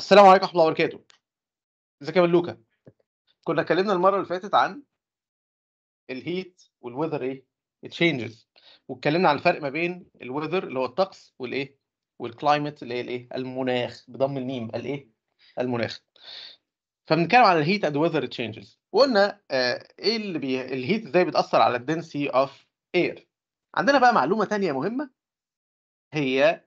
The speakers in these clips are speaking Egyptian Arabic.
السلام عليكم ورحمة الله وبركاته. ازيك يا ملوكة؟ كنا اتكلمنا المرة اللي فاتت عن الهيت والويذر ايه؟ تشينجز واتكلمنا عن الفرق ما بين الويذر اللي هو الطقس والايه؟ والكلايمت اللي هي الايه؟ المناخ بضم الميم الايه؟ المناخ. فبنتكلم عن الهيت اند ويذر تشينجز وقلنا آه ايه اللي بي... الهيت ازاي بتأثر على الدنسي اوف اير. عندنا بقى معلومة تانية مهمة هي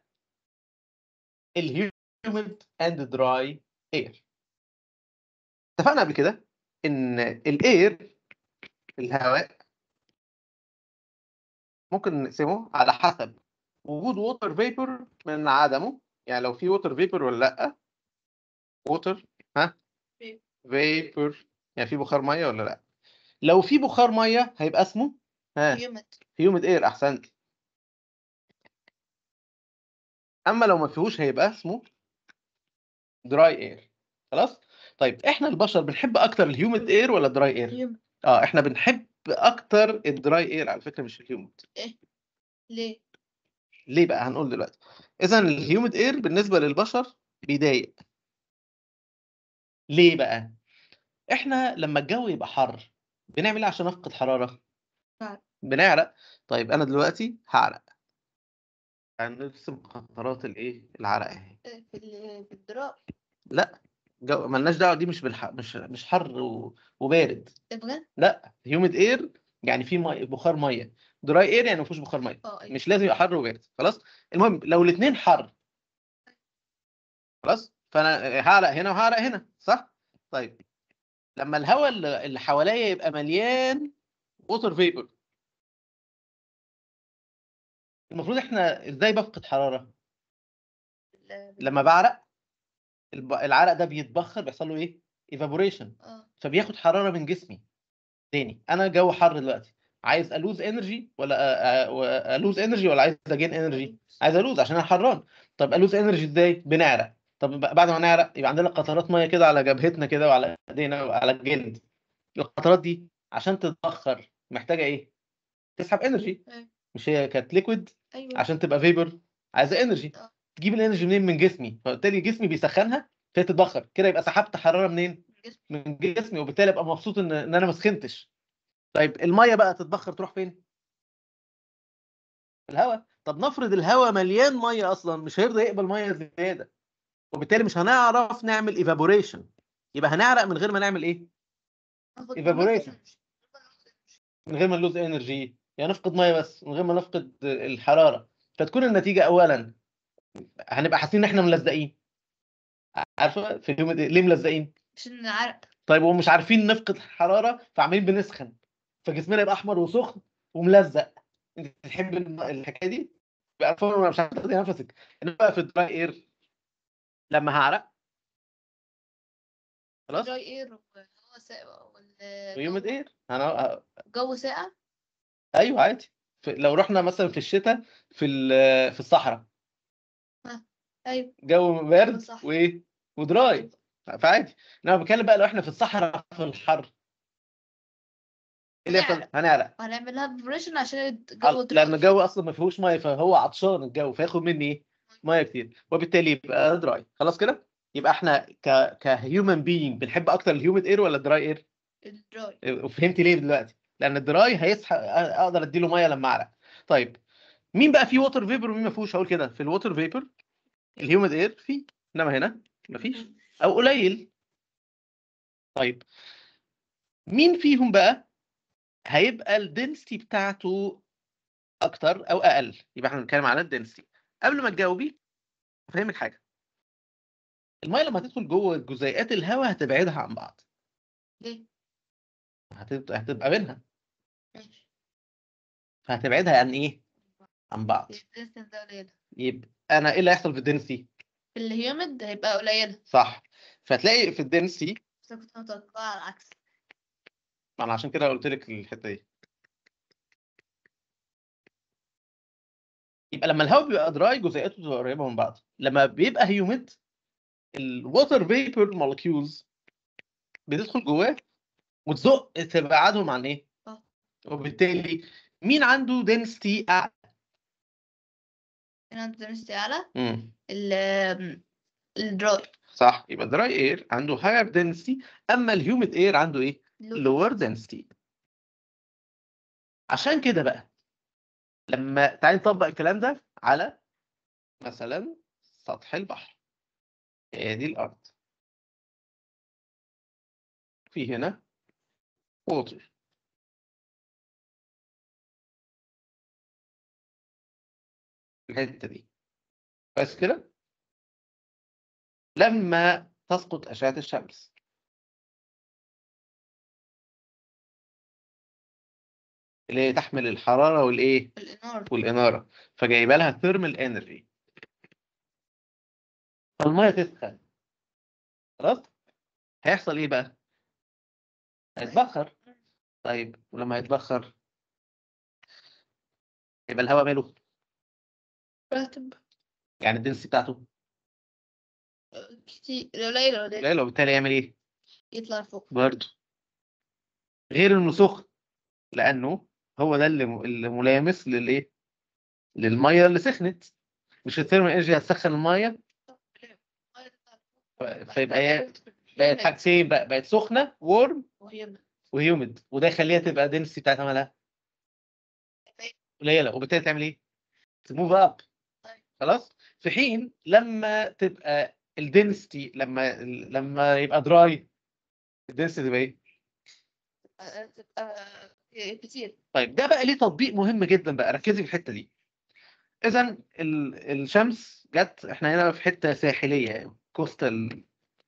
الهيوميد اند دراي اير. اتفقنا قبل كده ان الاير الهواء ممكن نقسمه على حسب وجود ووتر فيبر من عدمه يعني لو في ووتر فيبر ولا لا ووتر ها فيبر يعني في بخار ميه ولا لا لو في بخار ميه هيبقى اسمه ها هيومد هيوميد اير احسنت اما لو ما فيهوش هيبقى اسمه دراي اير خلاص طيب احنا البشر بنحب اكتر الهيوميد اير ولا دراي اير هيومد اه احنا بنحب اكتر الدراي اير على فكره مش الهيوميد ليه؟ ليه بقى هنقول دلوقتي اذا الهيوميد اير بالنسبه للبشر بيضايق ليه بقى احنا لما الجو يبقى حر بنعمل ايه عشان نفقد حراره نعرق. بنعرق طيب انا دلوقتي هعرق هنرسم قطرات الايه العرق اهي آه، في ال- في الدراء لا جو ملناش دعوه دي مش بالح... مش مش حر و... وبارد ده بجد؟ لا هيوميد اير يعني في مي... بخار ميه دراي اير يعني ما فيهوش بخار ميه اه ايوه مش لازم يبقى حر وبارد خلاص المهم لو الاثنين حر خلاص فانا هعرق هنا وهعرق هنا صح طيب لما الهواء اللي اللي حواليا يبقى مليان ووتر فيبر المفروض احنا ازاي بفقد حراره ال- لما بعرق الب- العرق ده بيتبخر بيحصل له ايه ايفابوريشن اه فبياخد حراره من جسمي تاني انا جو حر دلوقتي عايز الوز انرجي ولا الوز انرجي ولا عايز اجين انرجي عايز الوز عشان انا حران طب الوز انرجي ازاي بنعرق طب ب- بعد ما نعرق يبقى عندنا قطرات ميه كده على جبهتنا كده وعلى ايدينا وعلى الجلد القطرات دي عشان تتبخر محتاجه ايه تسحب انرجي أيوة. مش هي كانت ليكويد ايوه عشان تبقى فيبر عايزه انرجي آه. تجيب الانرجي منين من جسمي فبالتالي جسمي بيسخنها فهي تتبخر كده يبقى سحبت حراره منين الجسم. من جسمي وبالتالي ابقى مبسوط ان ان انا ما سخنتش طيب الميه بقى تتبخر تروح فين في الهواء طب نفرض الهواء مليان ميه اصلا مش هيرضى يقبل ميه زياده وبالتالي مش هنعرف نعمل ايفابوريشن يبقى هنعرق من غير ما نعمل ايه ناخد evaporation. نفس- من غير ما نلوز انرجي يعني نفقد ميه بس من غير ما نفقد الحراره فتكون النتيجه اولا هنبقى حاسين ان احنا ملزقين عارفه في اليوم ده ليه ملزقين عشان العرق طيب ومش عارفين نفقد حراره فعمالين بنسخن فجسمنا يبقى احمر وسخن وملزق انت تحب الم- الحكايه دي يبقى فورا مش عارف تاخدي نفسك انما بقى في الدراي اير لما هعرق خلاص دراي اير وهو ساقع وال- ويومد اير انا جو ساقع ايوه عادي في... لو رحنا مثلا في الشتاء في ال- في الصحراء ايوه جو بارد صح. وايه ودراي فعادي انا بتكلم بقى لو احنا في الصحراء في الحر ايه اللي يحصل هنعرق. هنعرق وهنعملها فيبريشن عشان الجو على- لان الجو اصلا ما فيهوش ميه فهو عطشان الجو فياخد مني ايه ميه كتير وبالتالي يبقى دراي خلاص كده يبقى احنا ك كهيومن بينج بنحب اكتر الهيوميد اير ولا الدراي اير الدراي وفهمت ليه دلوقتي لان الدراي هيسحب اقدر اديله ميه لما اعرق طيب مين بقى فيه ووتر فيبر ومين ما فيهوش هقول كده في الووتر فيبر الهيوميد اير فيه انما هنا مفيش او قليل طيب مين فيهم بقى هيبقى الدنسيتي بتاعته اكتر او اقل يبقى احنا بنتكلم على الدنسيتي قبل ما تجاوبي افهمك حاجه الميه لما هتدخل جوه جزيئات الهواء هتبعدها عن بعض ليه؟ هتبقى هتبقى بينها ماشي فهتبعدها عن ايه عن بعض الديستنس ده قليلة يبقى انا ايه اللي هيحصل في الدنسيتي في الهيومد هيبقى قليلة صح فتلاقي في الدنسيتي بس أنا كنت متوقعة على العكس ما انا عشان كده قلت لك الحته دي يبقى لما الهواء بيبقى دراي جزيئاته بتبقى قريبه من بعض لما بيبقى هيوميد الووتر فيبر مولكيولز بتدخل جواه وتزق تبعدهم عن ايه؟ آه. وبالتالي مين عنده density اعلى؟ هنا عند density أعلى مم. ال الدراي صح يبقى دراي اير عنده هاير density اما الهيوميد اير عنده ايه lower density عشان كده بقى لما تعالي نطبق الكلام ده على مثلا سطح البحر هي دي الارض في هنا water الحته دي بس كده لما تسقط اشعه الشمس اللي هي تحمل الحراره والايه الاناره والإنارة فجايبه لها ثيرمال انرجي فالمية تسخن خلاص هيحصل ايه بقى؟ هيتبخر طيب ولما يتبخر يبقى الهواء ماله راتب يعني الدنسي بتاعته كتير قليلة قليلة قليل وبالتالي يعمل ايه؟ يطلع فوق برضه غير انه سخن لانه هو ده اللي اللي ملامس للايه؟ للميه اللي سخنت مش الثيرمال انرجي هتسخن الميه فيبقى هي بقت حاجتين بقى بقت سخنه وورم وهي وهيوميد وده يخليها تبقى دنسي بتاعتها مالها قليله وبالتالي تعمل ايه؟ تموف اب خلاص في حين لما تبقى الدنسيتي لما لما يبقى دراي الدنسيتي تبقى ايه؟ تبقى كتير طيب ده بقى ليه تطبيق مهم جدا بقى ركزي في الحته دي اذا الشمس جت احنا هنا في حته ساحليه كوستال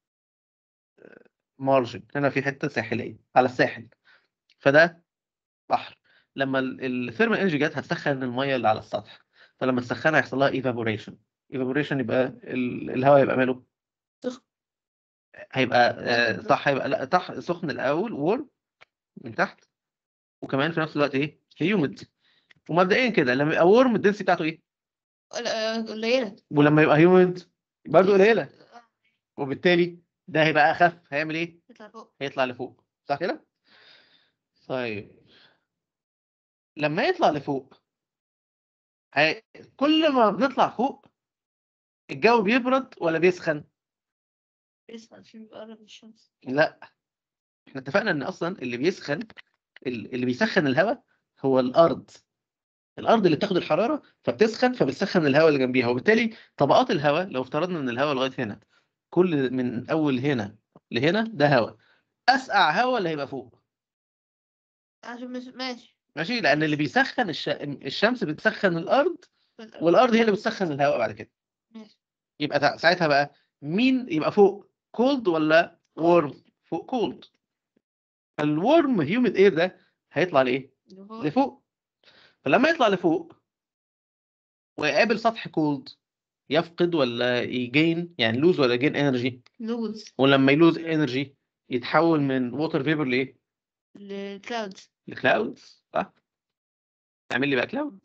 مارجن هنا في حته ساحليه على الساحل فده بحر لما الثيرمال انرجي جت هتسخن الميه اللي على السطح فلما تسخنها يحصل لها ايفابوريشن ايفابوريشن يبقى ال- الهواء يبقى ماله سخن. هيبقى آه، صح هيبقى لا تحت سخن الاول وورم من تحت وكمان في نفس الوقت ايه هيوميد ومبدئيا كده لما يبقى وورم الدنسي بتاعته ايه قل- قليلة ولما يبقى هيوميد برضه قليله وبالتالي ده هيبقى اخف هيعمل ايه يطلع فوق هيطلع لفوق صح كده طيب لما يطلع لفوق هي... كل ما بنطلع فوق الجو بيبرد ولا بيسخن بيسخن عشان بيقرب من الشمس لا احنا اتفقنا ان اصلا اللي بيسخن ال- اللي بيسخن الهواء هو الارض الارض اللي بتاخد الحراره فبتسخن فبتسخن الهواء اللي جنبيها وبالتالي طبقات الهواء لو افترضنا ان الهواء لغايه هنا كل من اول هنا لهنا ده هواء اسقع هواء اللي هيبقى فوق عشان مش ماشي ماشي لان اللي بيسخن الش... الشمس بتسخن الارض والارض هي اللي بتسخن الهواء بعد كده ماشي يبقى تع- ساعتها بقى مين يبقى فوق كولد ولا وورم فوق كولد فالورم هيوميد اير ده هيطلع لايه لفوق. لفوق فلما يطلع لفوق ويقابل سطح كولد يفقد ولا يجين يعني لوز ولا جين انرجي لوز ولما يلوز انرجي يتحول من ووتر فيبر لايه الكلاودز لكلاود صح اعمل لي بقى كلاود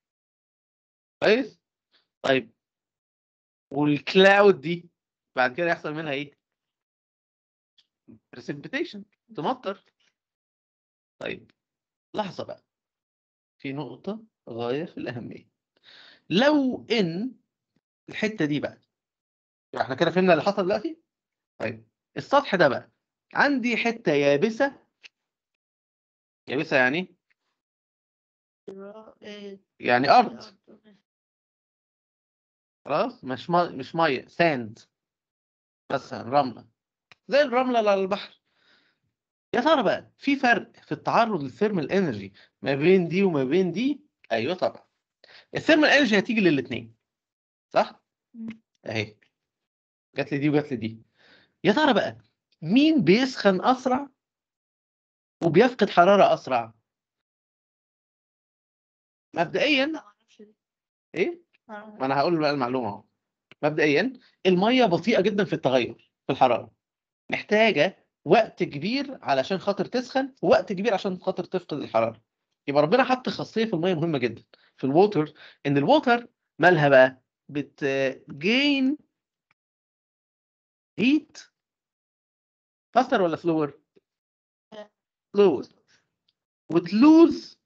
كويس طيب والكلاود دي بعد كده يحصل منها ايه precipitation تمطر طيب لحظة بقى في نقطة غاية في الأهمية لو إن الحتة دي بقى يبقى احنا كده فهمنا اللي حصل دلوقتي طيب السطح ده بقى عندي حتة يابسة يابسة يعني يعني أرض خلاص مش مي... مش ميه ساند مثلا رمله زي الرمله اللي على البحر يا ترى بقى في فرق في التعرض للثيرمال انرجي ما بين دي وما بين دي ايوه طبعا الثيرمال انرجي هتيجي للاثنين صح مم. اهي جات لي دي وجات لي دي يا ترى بقى مين بيسخن اسرع وبيفقد حراره اسرع مبدئيا ايه ما انا هقول بقى المعلومه اهو مبدئيا الميه بطيئه جدا في التغير في الحراره محتاجه وقت كبير علشان خاطر تسخن ووقت كبير عشان خاطر تفقد الحراره يبقى ربنا حط خاصيه في الميه مهمه جدا في الووتر ان الووتر مالها بقى بتجين هيت فاستر ولا سلور سلور وتلوز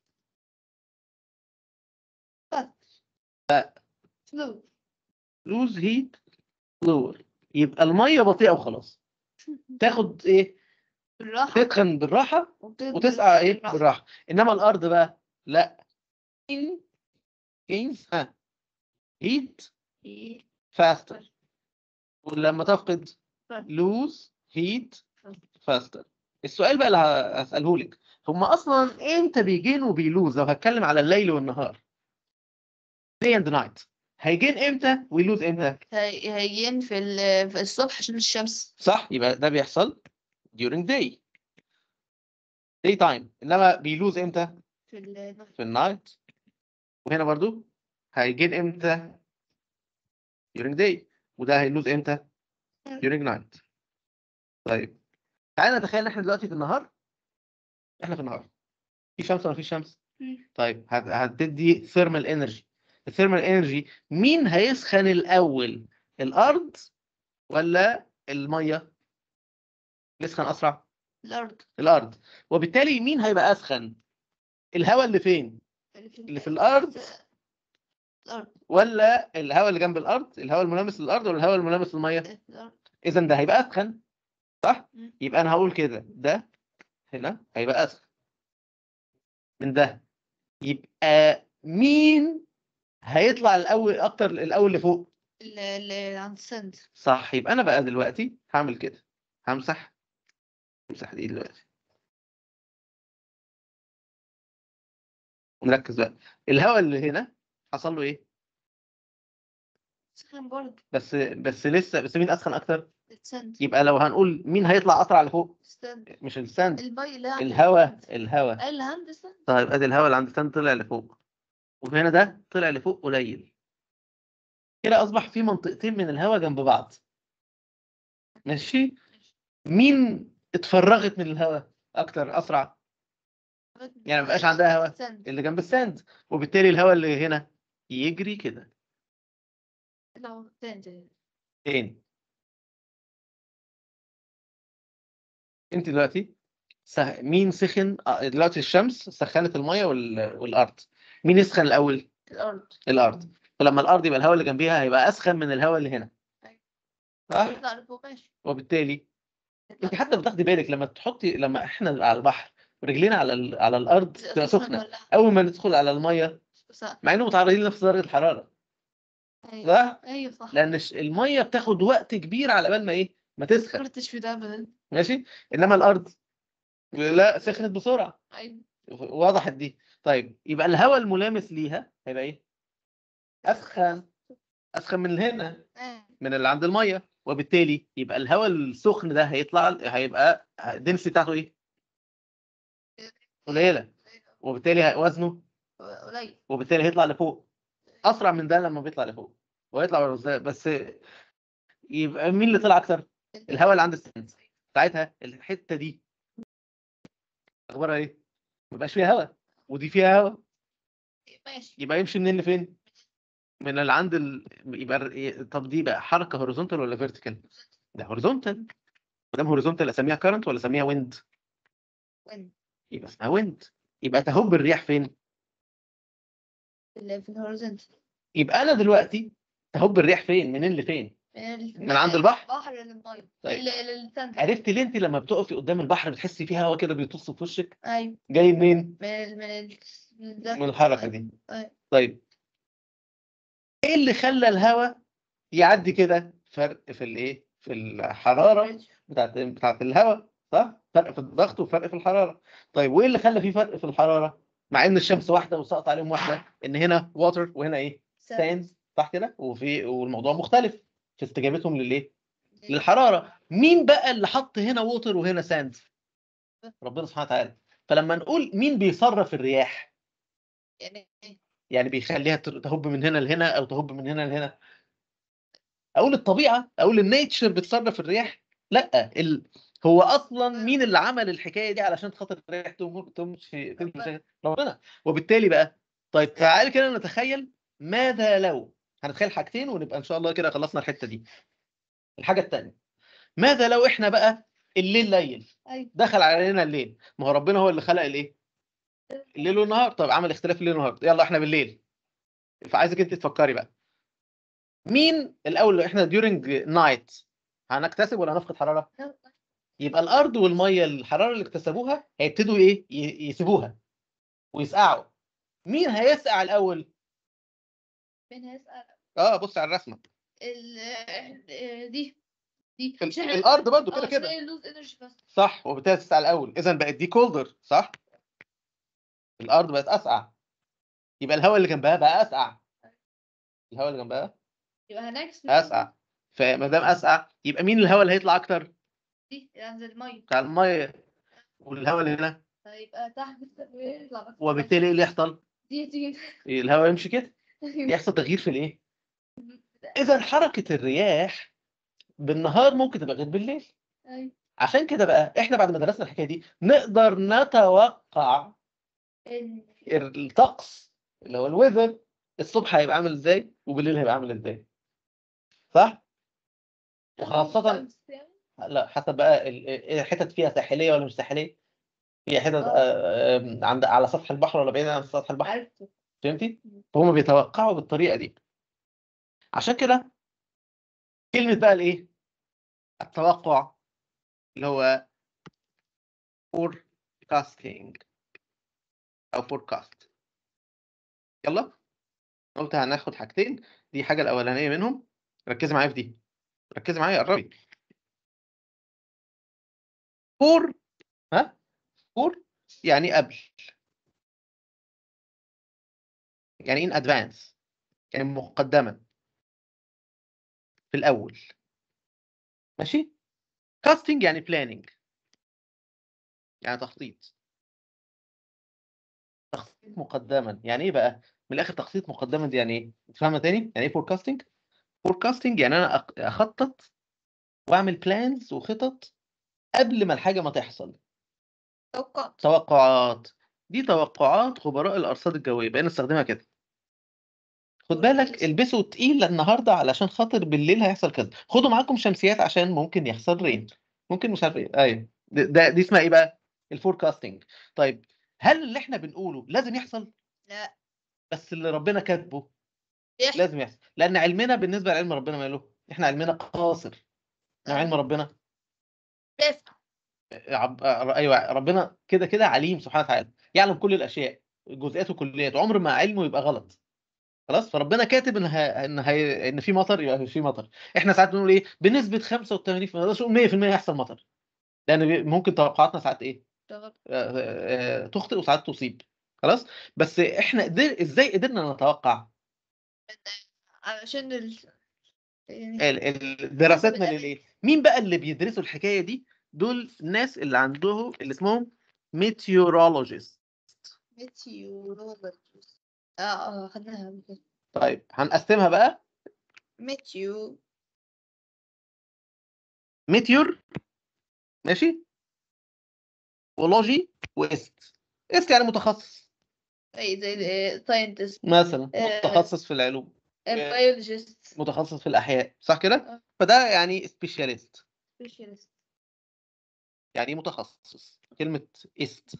سلو لوز هيت سلور يبقى الميه بطيئه وخلاص تاخد ايه بالراحة تتخن بالراحه وتبدأ وتسقع ايه بالراحة. بالراحه انما الارض بقى لا gains ها heat إيه. faster ولما تفقد طيب. lose heat faster السؤال بقى اللي هسأله لك هم اصلا امتى بيجين وبيلوز لو هتكلم على الليل والنهار day and night هيجين امتى ويلوز امتى هي- هيجين في ال- في الصبح عشان الشمس صح يبقى ده بيحصل during day day time انما بيلوز امتى في ال في النايت وهنا برضو هيجين امتى during day وده هيلوز امتى during night طيب تعالى نتخيل ان احنا دلوقتي في النهار احنا في النهار في شمس ولا في شمس مم. طيب هت- هتدي ثيرمال انرجي الثيرمال انرجي مين هيسخن الاول الارض ولا الميه يسخن اسرع الأرض الارض وبالتالي مين هيبقى اسخن الهواء اللي فين اللي في الارض الأرض ولا الهواء اللي جنب الارض الهواء الملامس للارض ولا الهواء الملامس للميه الأرض اذا ده هيبقى اسخن صح مم. يبقى انا هقول كده ده هنا هيبقى اسخن من ده يبقى مين هيطلع الاول اكتر الاول لفوق اللي اللي عند السند صح يبقى انا بقى دلوقتي هعمل كده همسح امسح دي دلوقتي ونركز بقى الهواء اللي هنا حصل له ايه سخن برضه بس بس لسه بس مين اسخن اكتر السند يبقى لو هنقول مين هيطلع اسرع لفوق السند مش الساند المي اللي عند الهواء السند. الهواء اللي عند السند طيب ادي الهواء اللي عند الساند طلع لفوق وهنا ده طلع لفوق قليل كده اصبح في منطقتين من الهواء جنب بعض ماشي مين اتفرغت من الهواء اكتر اسرع يعني مبقاش عندها هوا. السند اللي جنب الساند وبالتالي الهواء اللي هنا يجري كده لو السند تاني انت دلوقتي سخ... مين سخن آه، دلوقتي الشمس سخنت الميه وال... والارض مين يسخن الاول الأرض الارض فلما الارض يبقى الهواء اللي جنبيها هيبقى اسخن من الهواء اللي هنا صح يطلع لفوق ماشي وبالتالي يطلع انت حتى بتاخدي بالك لما تحطي لما احنا على البحر ورجلينا على ال... على الارض لفوق. تبقى سخنه ولا اول ما ندخل على الميه صح مع انه متعرضين لنفس درجه الحراره أيوة صح أيوة صح لان الش- الميه بتاخد وقت كبير على بال ما ايه ما تسخن فكرتش في ده أبدا ماشي انما الارض لا سخنت بسرعه أيوة وضحت دي طيب يبقى الهواء الملامس ليها هيبقى ايه اسخن اسخن من هنا آه. من اللي عند الميه وبالتالي يبقى الهواء السخن ده هيطلع هيبقى الدنسي بتاعته ايه قليله وبالتالي ه- وزنه قليل وبالتالي هيطلع لفوق اسرع من ده لما بيطلع لفوق ويطلع بس- بس يبقى مين اللي طلع اكتر الهواء اللي عند السند ساعتها الحته دي اخبارها ايه ما يبقاش فيها هواء ودي فيها هواء ماشي يبقى يمشي منين لفين من اللي عند ال... يبقى ال- طب دي بقى حركه هوريزونتال ولا فيرتيكال ده هوريزونتال ما دام هوريزونتال اسميها كارنت ولا اسميها ويند وين يبقى اسمها ويند يبقى تهب الرياح فين اللي في الهوريزونت يبقى انا دلوقتي تهب الرياح فين منين لفين من عند البحر؟ البحر للمية طيب. للسند عرفت ليه انت لما بتقفي قدام البحر بتحسي فيها هوا كده بيطص في وشك ايوه جاي منين من ال- من ال- من, ده. من الحركه دي أيوة. طيب ايه اللي خلى الهواء يعدي كده فرق في الايه في الحراره بتاعت بتاعت الهواء صح فرق في الضغط وفرق في الحراره طيب وايه اللي خلى في فرق في الحراره مع ان الشمس واحده وسقط عليهم واحده ان هنا واتر وهنا ايه ساند صح كده وفي والموضوع مختلف في استجابتهم للايه للحراره مين بقى اللي حط هنا ووتر وهنا ساند ربنا سبحانه وتعالى فلما نقول مين بيصرف الرياح يعني يعني بيخليها تر- تهب من هنا لهنا او تهب من هنا لهنا اقول الطبيعه اقول النيتشر بتصرف الرياح لا ال... هو اصلا مين اللي عمل الحكايه دي علشان خاطر الرياح تم- تمشي تمشي ربنا وبالتالي بقى طيب تعالى كده نتخيل ماذا لو هنتخيل حاجتين ونبقى ان شاء الله كده خلصنا الحته دي الحاجه الثانيه ماذا لو احنا بقى الليل ليل ايوه دخل علينا الليل ما هو ربنا هو اللي خلق الايه الليل والنهار طب عمل اختلاف الليل والنهار يلا احنا بالليل فعايزك انت تفكري بقى مين الاول احنا during night هنكتسب ولا هنفقد حراره يبقى الارض والميه الحراره اللي اكتسبوها هيبتدوا ايه ي- يسيبوها ويسقعوا مين هيسقع الاول مين هيسأل اه بص على الرسمه ال آه، دي دي ال- عشان- الارض برضو اه كده عشان كده يلوز انرجي بس صح وبالتالي تسقع الاول اذا بقت دي كولدر صح الارض بقت اسقع يبقى الهواء اللي جنبها بقى اسقع الهواء اللي جنبها يبقى هنعكس اسقع فما دام اسقع يبقى مين الهواء اللي هيطلع اكتر دي ينزل المية بتاع الميه والهواء اللي هنا هيبقى تحت ويطلع بس وبالتالي ايه اللي يحصل دي تيجي الهواء يمشي كده يحصل تغيير في الايه اذا حركه الرياح بالنهار ممكن تبقى غير بالليل أيوة. عشان كده بقى احنا بعد ما درسنا الحكايه دي نقدر نتوقع ال- الطقس اللي هو الويذر الصبح هيبقى عامل ازاي وبالليل هيبقى عامل ازاي صح وخاصة لا حسب بقى ال- ال- الحتت فيها ساحلية ولا مش ساحلية هي حتت آه. آه، آه، عند على سطح البحر ولا بعيد عن سطح البحر عرفته فهمتي فهم بيتوقعوا بالطريقة دي عشان كده كلمة بقى الايه التوقع اللي هو forecasting او forecast يلا قلت هناخد حاجتين دي حاجة الأولانية منهم ركزي معايا في دي ركزي معايا قربي فور ها فور يعني قبل يعني in advance يعني مقدما في الأول ماشي casting يعني planning يعني تخطيط تخطيط مقدما يعني ايه بقى من الاخر تخطيط مقدما دي يعني ايه تفهمها تاني يعني ايه forecasting forecasting يعني انا أق- اخطط واعمل بلانز وخطط قبل ما الحاجه ما تحصل توقعت توقعات دي توقعات خبراء الارصاد الجويه بقينا نستخدمها كده خد بالك البسوا تقيل النهارده علشان خاطر بالليل هيحصل كذا خدوا معاكم شمسيات عشان ممكن يحصل رين ممكن مش عارف ايه ايوه ده, ده دي اسمها ايه بقى الفوركاستنج طيب هل اللي احنا بنقوله لازم يحصل لا بس اللي ربنا كاتبه يحصل. لازم يحصل لان علمنا بالنسبه لعلم ربنا ماله احنا علمنا قاصر انما علم ربنا يسعى عب... ايوه ربنا كده كده عليم سبحانه وتعالى يعلم كل الاشياء جزئيات وكليات عمر ما علمه يبقى غلط خلاص فربنا كاتب ان ه... ان هي... ان في مطر يبقى في مطر احنا ساعات بنقول ايه بنسبه 85 ما نقدرش نقول 100% هيحصل مطر لان بي- ممكن توقعاتنا ساعات ايه اشتغل آه، آه، تخطئ وساعات تصيب خلاص بس احنا قدر... ازاي قدرنا نتوقع علشان ال يعني ال- ال- دراستنا بالأمل. للايه مين بقى اللي بيدرسوا الحكايه دي دول الناس اللي عندهم اللي اسمهم ميتيورولوجيست ميتيورولوجيست اه اه خدناها قبل كده طيب هنقسمها بقى ميتيو ميتيور ماشي ولوجي واست است يعني متخصص اي زي ساينتست مثلا آه. متخصص في العلوم بيولوجيست متخصص في الاحياء صح كده آه. فده يعني سبيشاليست سبيشالست يعني إيه متخصص كلمه است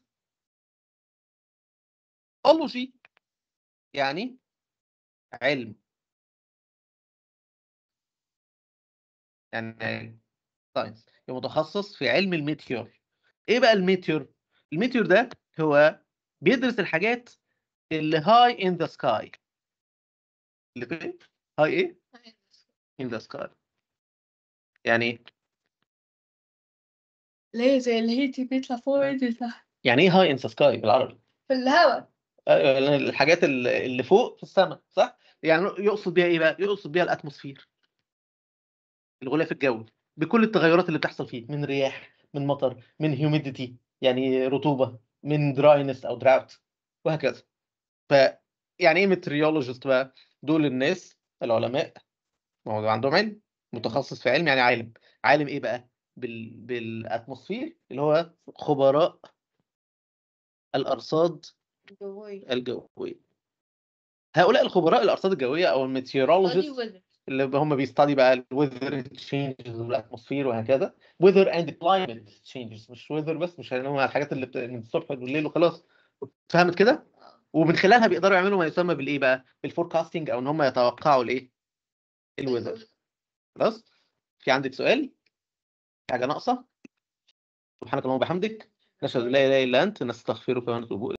اولوجي يعني علم يعني ساينس متخصص في علم الميتيور ايه بقى الميتيور الميتيور ده هو بيدرس الحاجات اللي هاي ان ذا سكاي اللي فين هاي ايه ان ذا سكاي يعني ايه ليه زي الهيتي بيطلع فوق وينزل تحت يعني ايه هاي ان ذا سكاي بالعربي في الهواء أيوة، يعني الحاجات اللي اللي فوق في السماء صح يعني يقصد بيها ايه بقى يقصد بيها الاتموسفير الغلاف الجوي بكل التغيرات اللي بتحصل فيه من رياح من مطر من هيوميديتي يعني رطوبة من دراينس او دراوت وهكذا ف يعني ايه متريولوجيست بقى دول الناس العلماء ما هو عندهم علم متخصص في علم يعني عالم عالم ايه بقى بال... بالاتموسفير اللي هو خبراء الارصاد جوي الجويه هؤلاء الخبراء الارصاد الجويه او الميتيورولوجيست اللي هم بيستدي بقى الويذر تشينجز والاتموسفير وهكذا ويذر اند كلايمت تشينجز مش ويذر بس مش اللي هم الحاجات اللي بت... من الصبح والليل وخلاص فهمت كده ومن خلالها بيقدروا يعملوا ما يسمى بالايه بقى بالفوركاستنج او ان هم يتوقعوا الايه الويذر خلاص في عندك سؤال حاجه ناقصه سبحانك اللهم وبحمدك نشهد ان لا اله الا انت نستغفرك ونتوب